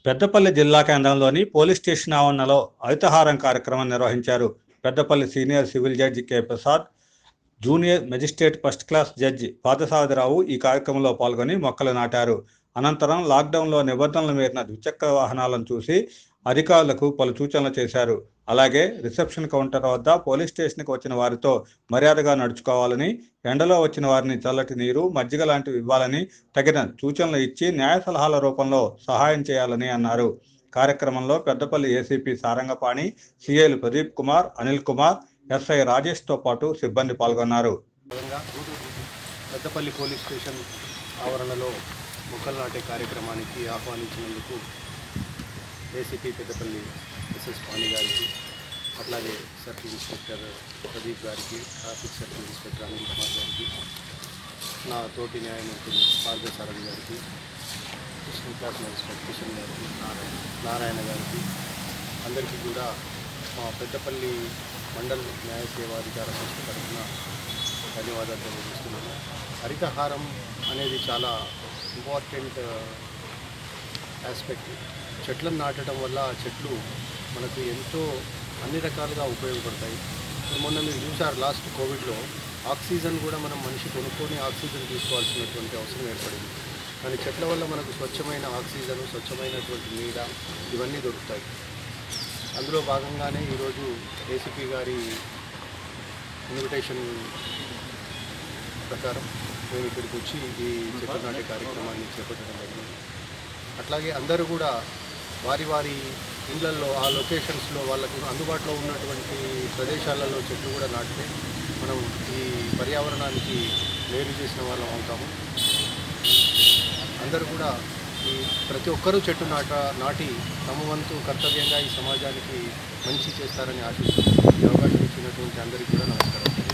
పెద్దపల్లి జిల్లా కేంద్రంలోని police station ఆవరణలో హరితహారం కార్యక్రమం నిర్వహించారు Peddapalli senior civil judge K Prasad junior magistrate first class judge Padasarathirao ఈ కార్యక్రమంలో పాల్గొని మొక్కలు నాటారు అనంతరం లాక్డౌన్లో నిబంధనలు మీరిన ద్విచక్ర వాహనాలను చూసి అధికారులకు పలు సూచనలు చేశారు అలాగే రిసెప్షన్ కౌంటర్ వద్ద పోలీస్ స్టేషన్కి వచ్చిన వారితో మర్యాదగా నడుచుకోవాలని ఎండలో వచ్చిన వారిని చల్లటి నీరు మజ్జిగ లాంటివి ఇవ్వాలని తగిన సూచనలు ఇచ్చి న్యాయ సలహాల రూపంలో సహాయం చేయాలని అన్నారు కార్యక్రమంలో పెద్దపల్లి ఏసీపీ సారంగపాణి సిఐలు ప్రదీప్ కుమార్ అనిల్ కుమార్ ఎస్ఐ రాజేష్తో పాటు సిబ్బంది పాల్గొన్నారు భాగంగా పెద్దపల్లి పోలీస్ స్టేషన్ ఆవరణలో మొక్కలు నాటే కార్యక్రమానికి ఆహ్వానించినందుకు ఏసీపీ పెద్దపల్లి ఎస్ఎస్ పాణి గారికి అట్లాగే సర్కిల్ ఇన్స్పెక్టర్ ప్రదీప్ గారికి traffic circle inspector Anil Kumar గారికి నా తోటి న్యాయమూర్తులు పార్థసారథి గారికి కృష్ణ క్లాస్ ఇన్స్పెక్టర్ కిషన్ గారికి నారాయణ నారాయణ గారికి అందరికీ కూడా మా పెద్దపల్లి మండల్ న్యాయ సేవాధికార సంస్థ తరఫున ధన్యవాదాలు తెలియజేస్తున్నాను హరితహారం అనేది చాలా ఇంపార్టెంట్ ఆస్పెక్ట్ చెట్లను నాటడం వల్ల ఆ చెట్లు మనకు ఎంతో అన్ని రకాలుగా ఉపయోగపడతాయి ఇప్పుడు మొన్న మీరు చూసారు లాస్ట్ కోవిడ్లో ఆక్సిజన్ కూడా మనం మనిషి కొనుక్కొని ఆక్సిజన్ తీసుకోవాల్సినటువంటి అవసరం ఏర్పడింది కానీ చెట్ల వల్ల మనకు స్వచ్ఛమైన ఆక్సిజన్ స్వచ్ఛమైనటువంటి నీడ ఇవన్నీ దొరుకుతాయి అందులో భాగంగానే ఈరోజు ఏసీపీ గారి ఇన్విటేషన్ ప్రకారం మేము ఇక్కడికి వచ్చి ఈ చెట్టు నాటే కార్యక్రమాన్ని చేపట్టడం జరిగింది అట్లాగే అందరూ కూడా వారి వారి ఇళ్లల్లో ఆ లొకేషన్స్లో వాళ్ళకు అందుబాటులో ఉన్నటువంటి ప్రదేశాలలో చెట్లు కూడా నాటితే మనం ఈ పర్యావరణానికి మేలు చేసిన వాళ్ళం అవుతాము అందరూ కూడా ఈ ప్రతి ఒక్కరూ చెట్టు నాట నాటి తమ వంతు కర్తవ్యంగా ఈ సమాజానికి మంచి చేస్తారని ఆశిస్తూ ఈ అవకాశం ఇచ్చినటువంటి అందరికీ కూడా నమస్కారం